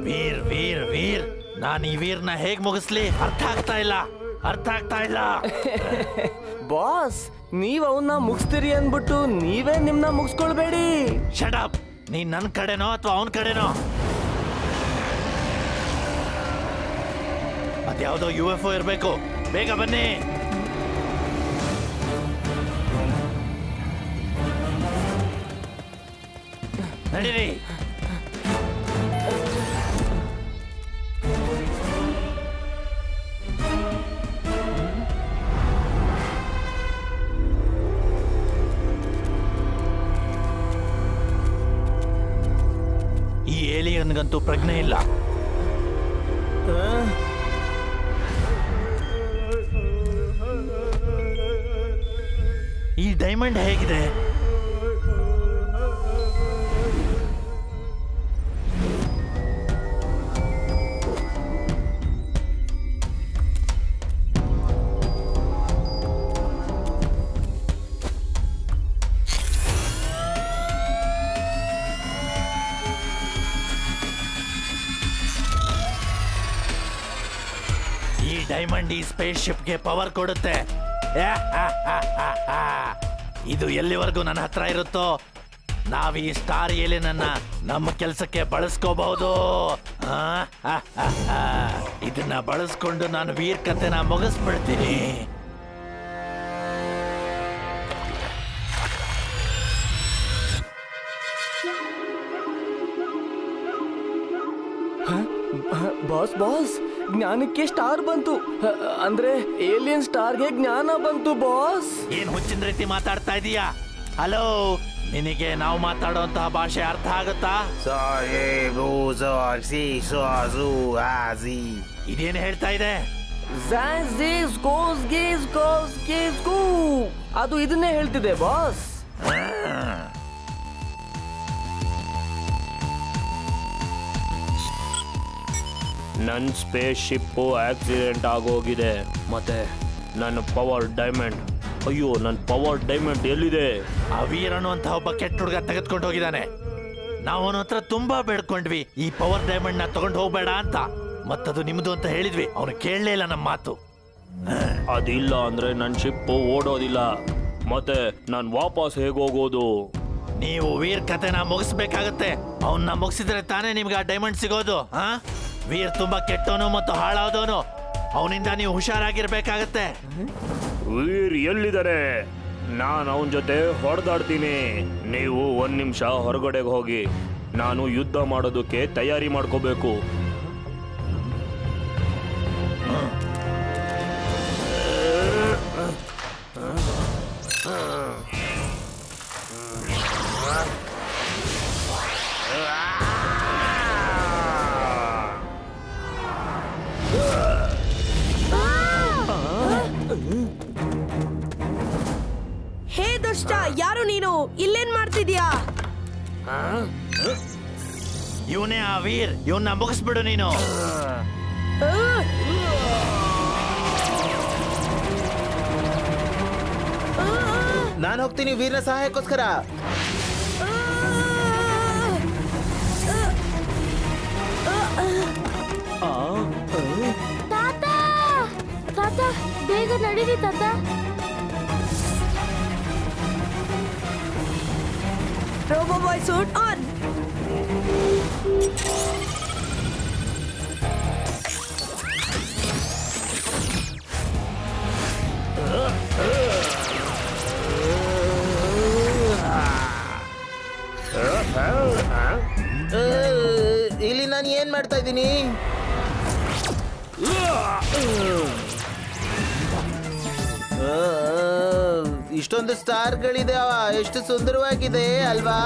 ವೀರ್ ವೀರ್ ವೀರ್ ನಾನು ಈ ವೀರ್ನ ಹೇಗ್ ಮುಗಿಸ್ಲಿ ಅರ್ಥ ಆಗ್ತಾ ಇಲ್ಲ ಅರ್ಥ ಆಗ್ತಾ ಇಲ್ಲ ಬಾಸ್ ನೀವ್ ಅವನ್ನ ಮುಗಿಸ್ತೀರಿ ಅಂದ್ಬಿಟ್ಟು ನೀವೇ ನಿಮ್ನ ಮುಗಿಸ್ಕೊಳ್ಬೇಡಿ ಶಡಪ್ ನೀನ್ ನನ್ ಕಡೆನೋ ಅಥವಾ ಅವನ ಕಡೆನೋ ಅದ್ಯಾವುದೋ ಯು ಎಫ್ ಒ ಇರ್ಬೇಕು ಬೇಗ ಬನ್ನಿ ನಡೀರಿ ಈ ಏಲಿಯನ್ಗಂತೂ ಪ್ರಜ್ಞೆ ಇಲ್ಲ ಈ ಡೈಮಂಡ್ ಹೇಗಿದೆ ಈ ಡೈಮಂಡ್ ಈ ಸ್ಪೇಸ್ ಶಿಪ್ಗೆ ಪವರ್ ಕೊಡುತ್ತೆ ಇದು ಎಲ್ಲಿವರೆಗೂ ನನ್ನ ಹತ್ರ ಇರುತ್ತೋ ನಾವ್ ಈ ಸ್ಟಾರ್ ಏಲಿಯನನ್ನ ನಮ್ಮ ಕೆಲಸಕ್ಕೆ ಬಳಸ್ಕೋಬಹುದು ಇದನ್ನ ಬಳಸ್ಕೊಂಡು ನಾನು ವೀರ್ ಕತೆನ ಮುಗಿಸ್ಬಿಡ್ತೀನಿ ಬಾಸ್ ಬಾಸ್ ಜ್ಞಾನಕ್ಕೆ ಸ್ಟಾರ್ ಬಂತು ಹ, ಅಂದ್ರೆ ಏಲಿಯನ್ ಸ್ಟಾರ್ಗೆ ಜ್ಞಾನ ಬಂತು ಬಾಸ್ ಏನ್ ಹುಚ್ಚಿನ ರೀತಿ ಮಾತಾಡ್ತಾ ಇದೀಯಾ ಹಲೋ ನಿನಗೆ ನಾವು ಮಾತಾಡುವಂತಹ ಭಾಷೆ ಅರ್ಥ ಆಗುತ್ತಾ ಇದೇನು ಹೇಳ್ತಾ ಇದೆ ಝ್ಯಾಸ್ ಝೀಸ್ ಗೋಸ್ ಗೀಸ್ ಗೋಸ್ ಗೀಸ್ ಗೂ ಅದು ಇದನ್ನೇ ಹೇಳ್ತಿದೆ ಬಾಸ್ ನನ್ನ ಸ್ಪೇಸ್ ಶಿಪ್ಪು ಆಕ್ಸಿಡೆಂಟ್ ಆಗೋಗಿದೆ ಮತ್ತೆ ನನ್ನ ಪವರ್ ಡೈಮಂಡ್ ಅಯ್ಯೋ ನನ್ನ ಪವರ್ ಡೈಮಂಡ್ ಎಲ್ಲಿದೆ ಆ ವೀರನು ಅಂತ ಒಬ್ಬ ಕೆಟ್ಟ ಹುಡುಗ ತೆಗೆದುಕೊಂಡು ಹೋಗಿದ್ದಾನೆ ನಾವು ಅವನ ಹತ್ರ ತುಂಬಾ ಬೇಡ್ಕೊಂಡ್ವಿ ಈ ಪವರ್ ಡೈಮಂಡ್ ನ ತಗೊಂಡು ಹೋಗ್ಬೇಡ ಅಂತ ಮತ್ತದು ನಿಮ್ದು ಅಂತ ಹೇಳಿದ್ವಿ ಅವನು ಕೇಳಲೇ ಇಲ್ಲ ನಮ್ಮ ಮಾತು ಅದಿಲ್ಲ ಅಂದ್ರೆ ನನ್ನ ಶಿಪ್ಪು ಓಡೋದಿಲ್ಲ ಮತ್ತೆ ನಾನು ವಾಪಸ್ ಹೇಗೋಗೋದು ನೀವು ವೀರ್ ಕತೆನ ಮುಗಿಸ್ಬೇಕಾಗತ್ತೆ ಅವನ್ನ ಮುಗಿಸಿದ್ರೆ ತಾನೇ ನಿಮ್ಗೆ ಆ ಡೈಮಂಡ್ ಸಿಗೋದು ಹಾ ವೀರ್ ತುಂಬಾ ಕೆಟ್ಟವನು ಮತ್ತು ಹಾಳಾದವನು ಅವನಿಂದ ನೀವು ಹುಷಾರಾಗಿರ್ಬೇಕಾಗತ್ತೆ ವೀರ್ ಎಲ್ಲಿದ್ದಾರೆ ನಾನು ಅವನ ಜೊತೆ ಹೊಡೆದಾಡ್ತೀನಿ ನೀವು ಒಂದ್ ನಿಮಿಷ ಹೊರಗಡೆಗೆ ಹೋಗಿ ನಾನು ಯುದ್ಧ ಮಾಡೋದಕ್ಕೆ ತಯಾರಿ ಮಾಡ್ಕೋಬೇಕು ಹೇ ದುಷ್ಟ ಯಾರು ನೀನು ಇಲ್ಲೇನ್ ಮಾಡ್ತಿದ್ಯಾ ಇವನೇ ಆ ವೀರ್ ಇವನ್ನ ಮುಗಿಸ್ಬಿಡು ನೀನು ಆ! ಆ! ನಾನು ಹೋಗ್ತೀನಿ ವೀರನ ಸಹಾಯಕ್ಕೋಸ್ಕರ ತಾತ ತಾತ ಬೇಗ ನಡೀರಿ ತಾತ ರೋಬೋ ಬಾಯ್ ಸೂಟ್ ಆನ್ ಆ, ಇಲ್ಲಿ ನಾನು ಏನ್ ಮಾಡ್ತಾ ಇದ್ದೀನಿ ಆ, ಇಷ್ಟೊಂದು ಸ್ಟಾರ್ಗಳಿದೆ ಎಷ್ಟು ಸುಂದರವಾಗಿದೆ ಅಲ್ವಾ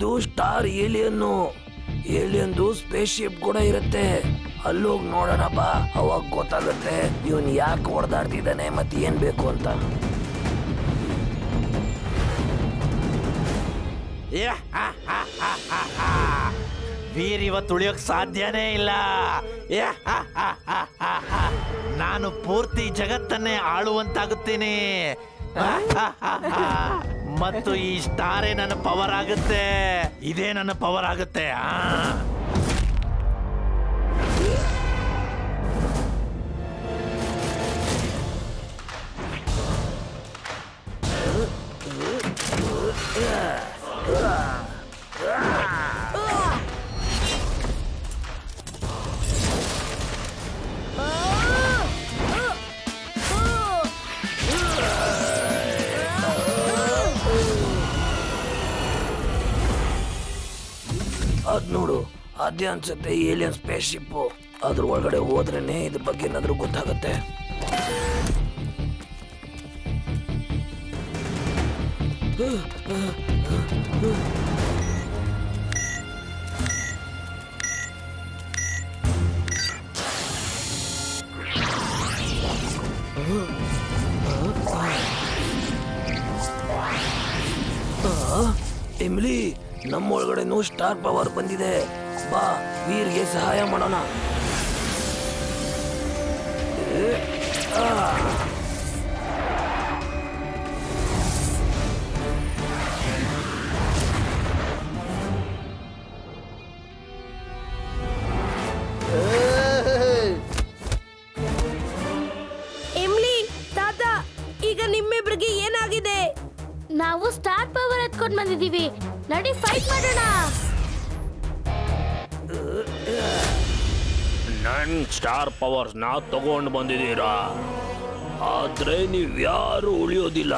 ಇದು ಸ್ಟಾರ್ ಏಲಿಯನ್ನು ಏಲಿಯನ್ದು ಸ್ಪೇಸ್ ಶಿಪ್ ಕೂಡ ಇರುತ್ತೆ ಅಲ್ಲೋಗಿ ನೋಡೋಣ ಬಾ ಅವಾಗ ಗೊತ್ತಾಗುತ್ತೆ ಇವನ್ ಯಾಕೆ ಹೊಡೆದಾಡ್ತಿದ್ದಾನೆ ಮತ್ತೆ ಏನ್ ಬೇಕು ಅಂತ ಯಾ, ಹಾ, ಹಾ, ಹಾ, ಹಾ, ಹಾ. ವೀರ್ ಇವತ್ತು ಉಳಿಯೋಕ್ ಸಾಧ್ಯನೇ ಇಲ್ಲ ಯಾ, ಹಾ, ಹಾ, ಹಾ, ಹಾ, ಹಾ. ನಾನು ಪೂರ್ತಿ ಜಗತ್ತನ್ನೇ ಆಳುವಂತಾಗುತ್ತೀನಿ ಹಾ, ಹಾ, ಹಾ, ಹಾ. ಮತ್ತು ಈ ಸ್ಟಾರೇ ನನ್ನ ಪವರ್ ಆಗುತ್ತೆ ಇದೇ ನನ್ನ ಪವರ್ ಆಗುತ್ತೆ ಆ ಅದ್ ನೋಡು ಅದೇ ಅನ್ಸುತ್ತೆ ಏಲಿಯನ್ ಸ್ಪೇಸ್ ಶಿಪ್ ಅದ್ರ ಒಳಗಡೆ ಹೋದ್ರೇನೆ ಇದ್ರ ಬಗ್ಗೆ ಏನಾದ್ರೂ ಗೊತ್ತಾಗುತ್ತೆ ಎಮ್ಲಿ ನಮ್ಮ ಒಳಗಡೆನೂ ಸ್ಟಾರ್ ಪವರ್ ಬಂದಿದೆ ಬಾ ವೀರ್ಗೆ ಸಹಾಯ ಮಾಡೋಣ ಏ, ಆ. ಎಮ್ಲಿ ತಾತ ಈಗ ನಿಮ್ಮಿಬ್ರಿಗೆ ಏನಾಗಿದೆ ನಾವು ಸ್ಟಾರ್ ಪವರ್ ಎತ್ಕೊಂಡ್ ಬಂದಿದೀವಿ ನಡಿ ಫೈಟ್ ಮಾಡೋಣ ನನ್ ಸ್ಟಾರ್ ಪವರ್ಸ್ ನ ತಗೊಂಡು ಬಂದಿದ್ದೀರಾ ಆದ್ರೆ ನೀವ್ಯಾರು ಉಳಿಯೋದಿಲ್ಲ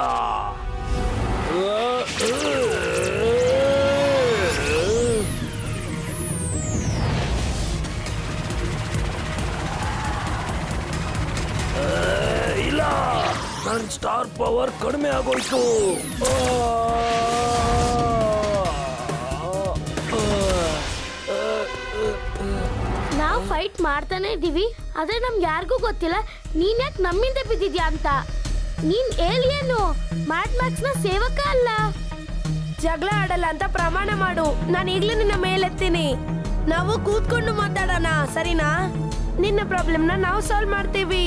ಇಲ್ಲ ನನ್ ಸ್ಟಾರ್ ಪವರ್ ಕಡಿಮೆ ಆಗೋಯ್ತು ಆ. ನಾವು ಫೈಟ್ ಮಾಡ್ತಾನೆ ಇದೀವಿ ಆದ್ರೆ ನಮ್ಗೆ ಯಾರಿಗೂ ಗೊತ್ತಿಲ್ಲ ನೀನ್ ಯಾಕೆ ನಮ್ಮಿಂದ ಬಿದ್ದಿದ್ಯಾ ಅಂತ ನೀನ್ ಏಲಿಯನು ಮ್ಯಾಟ್ ಮ್ಯಾಕ್ಸ್ ನ ಸೇವಕ ಅಲ್ಲ ಜಗಳ ಆಡಲ್ಲ ಅಂತ ಪ್ರಮಾಣ ಮಾಡು ನಾನು ಈಗ್ಲೇ ನಿನ್ನ ಮೇಲೆತ್ತೀನಿ ನಾವು ಕೂತ್ಕೊಂಡು ಮಾತಾಡೋಣ ಸರಿನಾ ನಿನ್ನ ಪ್ರಾಬ್ಲಮ್ನ ನಾವು ಸಾಲ್ವ್ ಮಾಡ್ತೀವಿ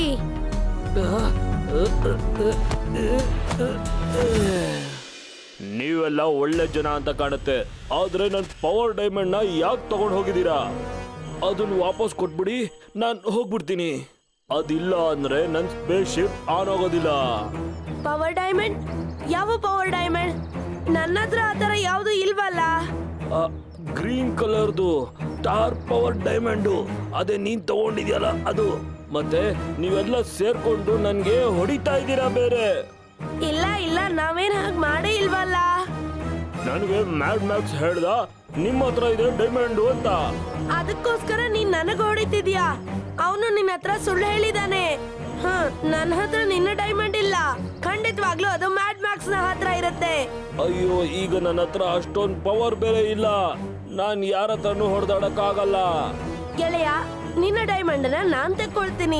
ನೀವೆಲ್ಲ ಒಳ್ಳೆ ಜನ ಅಂತ ಕಾಣುತ್ತೆ ಆದ್ರೆ ನನ್ ಪವರ್ ಡೈಮಂಡ್ ನ ಯಾಕೆ ತಗೊಂಡು ಹೋಗಿದ್ದೀರಾ ಅದನ್ನ ವಾಪಸ್ ಕೊಟ್ಬಿಡಿ ನಾನ್ ಹೋಗ್ಬಿಡ್ತೀನಿ ಅದಿಲ್ಲ ಅಂದ್ರೆ ನನ್ ಸ್ಪೇಸ್ ಶಿಪ್ ಆನ್ ಆಗೋದಿಲ್ಲ ಪವರ್ ಡೈಮಂಡ್ ಯಾವ ಪವರ್ ಡೈಮಂಡ್ ನನ್ನ ಹತ್ರ ಆ ಥರ ಯಾವುದು ಇಲ್ವಲ್ಲ ಗ್ರೀನ್ ಕಲರ್ದು ಸ್ಟಾರ್ ಪವರ್ ಡೈಮಂಡು ಅದೇ ನೀನ್ ತಗೊಂಡಿದ್ಯಲ್ಲ ಅದು ಮತ್ತೆ ನೀವೆಲ್ಲ ಸೇರ್ಕೊಂಡು ನನ್ಗೆ ಹೊಡಿತಾ ಇದ್ದೀರಾ ಬೇರೆ ಇಲ್ಲ ಇಲ್ಲ ನಾವೇನ್ ಹಾಗೆ ಮಾಡೇ ಇಲ್ವಲ್ಲ ನನಗೆ ಮ್ಯಾಡ್ ಮ್ಯಾಕ್ಸ್ ಹೇಳ್ದ ನಿಮ್ಮ ಹತ್ರ ಇದೆ ಡೈಮಂಡ್ ಅಂತ ಅದಕ್ಕೋಸ್ಕರ ನೀನ್ ನನಗ್ ಹೊಡಿತಿದ್ಯಾ ಅವನು ನಿನ್ನ ಹತ್ರ ಸುಳ್ಳು ಹೇಳಿದಾನೆ ಹ ನನ್ನ ಹತ್ರ ನಿನ್ನ ಡೈಮಂಡ್ ಇಲ್ಲ ಖಂಡಿತವಾಗ್ಲೂ ಅದು ಮ್ಯಾಡ್ ಮ್ಯಾಕ್ಸ್ ನ ಹತ್ರ ಇರುತ್ತೆ ಅಯ್ಯೋ ಈಗ ನನ್ನ ಹತ್ರ ಅಷ್ಟೊಂದು ಪವರ್ ಬೇರೆ ಇಲ್ಲ ನಾನ್ ಯಾರ ಹತ್ರನೂ ಹೊಡೆದಾಡಕ್ಕಾಗಲ್ಲ ಗೆಳೆಯ ನಿನ್ನ ಡೈಮಂಡ್ ನ ನಾನ್ ತೆಕ್ಕೊಳ್ತೀನಿ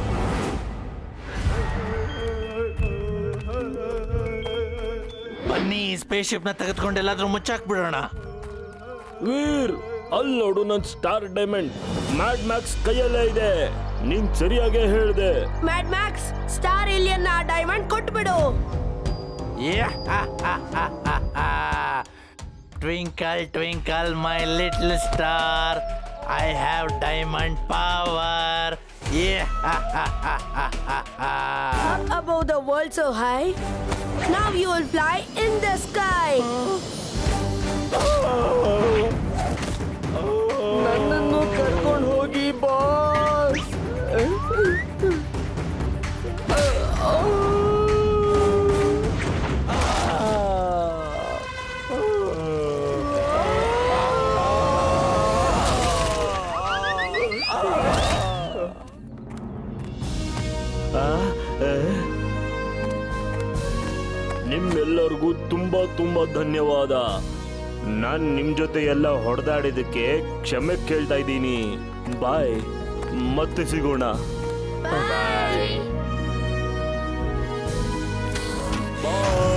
ಬನ್ನಿ ಸ್ಪೇಸ್ ಶಿಪ್ ನ ತೆಗೆದುಕೊಂಡು ಎಲ್ಲಾದ್ರೂ ಮುಚ್ಚಾಕ್ಬಿಡೋಣ ವೀರ್ ಅಲ್ಲಿ ನೋಡು ನನ್ ಸ್ಟಾರ್ ಡೈಮಂಡ್ ಮ್ಯಾಡ್ ಮ್ಯಾಕ್ಸ್ ಕೈಯಲ್ಲೇ ಇದೆ ನೀನ್ ಸರಿಯಾಗೇ ಹೇಳ್ದೆ ಮ್ಯಾಡ್ ಮ್ಯಾಕ್ಸ್ ಸ್ಟಾರ್ ಇಲಿಯನ್ ನ ಡೈಮಂಡ್ ಕೊಟ್ಬಿಡು twinkle twinkle my little star I have diamond power above the world so high. Now you will fly in the sky. ನನ್ನನ್ನು ಕರ್ಕೊಂಡು ಹೋಗಿ ಬಾಸ್ ನಿಮ್ಮೆಲ್ಲರಿಗೂ ತುಂಬಾ ತುಂಬಾ ಧನ್ಯವಾದ ನಾನ್ ನಿಮ್ ಜೊತೆ ಎಲ್ಲ ಹೊಡೆದಾಡಿದಕ್ಕೆ ಕ್ಷಮೆ ಕೇಳ್ತಾ ಇದ್ದೀನಿ ಬಾಯ್ ಮತ್ತೆ ಸಿಗೋಣ ಬಾಯ್